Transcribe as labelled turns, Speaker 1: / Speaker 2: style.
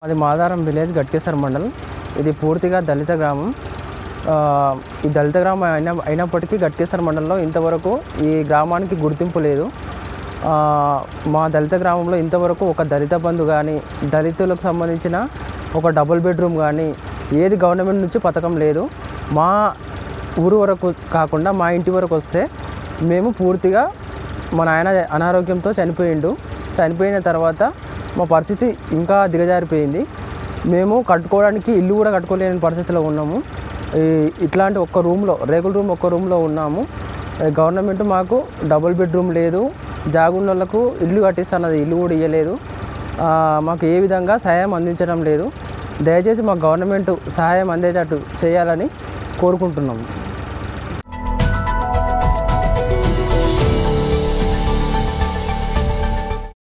Speaker 1: అది మాదారం విలేజ్ గట్కేసర్ మండలం ఇది పూర్తిగా దళిత గ్రామం ఆ, ఈ దళిత గ్రామం అయిన అయినప్పటికీ గట్కేసర్ మండలంలో ఇంతవరకు ఈ గ్రామానికి గుర్తింపు లేదు ఆ, మా దళిత గ్రామంలో ఇంతవరకు ఒక దళిత బంధు కానీ దళితులకు సంబంధించిన ఒక డబుల్ బెడ్రూమ్ కానీ ఏది గవర్నమెంట్ నుంచి పథకం లేదు మా ఊరు వరకు కాకుండా మా ఇంటి వరకు వస్తే మేము పూర్తిగా మా నాయన అనారోగ్యంతో చనిపోయిండు చనిపోయిన తర్వాత మా పరిస్థితి ఇంకా దిగజారిపోయింది మేము కట్టుకోవడానికి ఇల్లు కూడా కట్టుకోలేని పరిస్థితిలో ఉన్నాము ఈ ఇట్లాంటి ఒక్క రూమ్లో రేకుల రూమ్ ఒక్క రూమ్లో ఉన్నాము ఈ గవర్నమెంట్ మాకు డబుల్ బెడ్రూమ్ లేదు జాగున్న వాళ్ళకు ఇల్లు కట్టిస్తున్నది ఇల్లు కూడా ఇవ్వలేదు ఆ, మాకు ఏ విధంగా సహాయం అందించడం లేదు దయచేసి మాకు గవర్నమెంట్ సహాయం అందేటట్టు చేయాలని కోరుకుంటున్నాము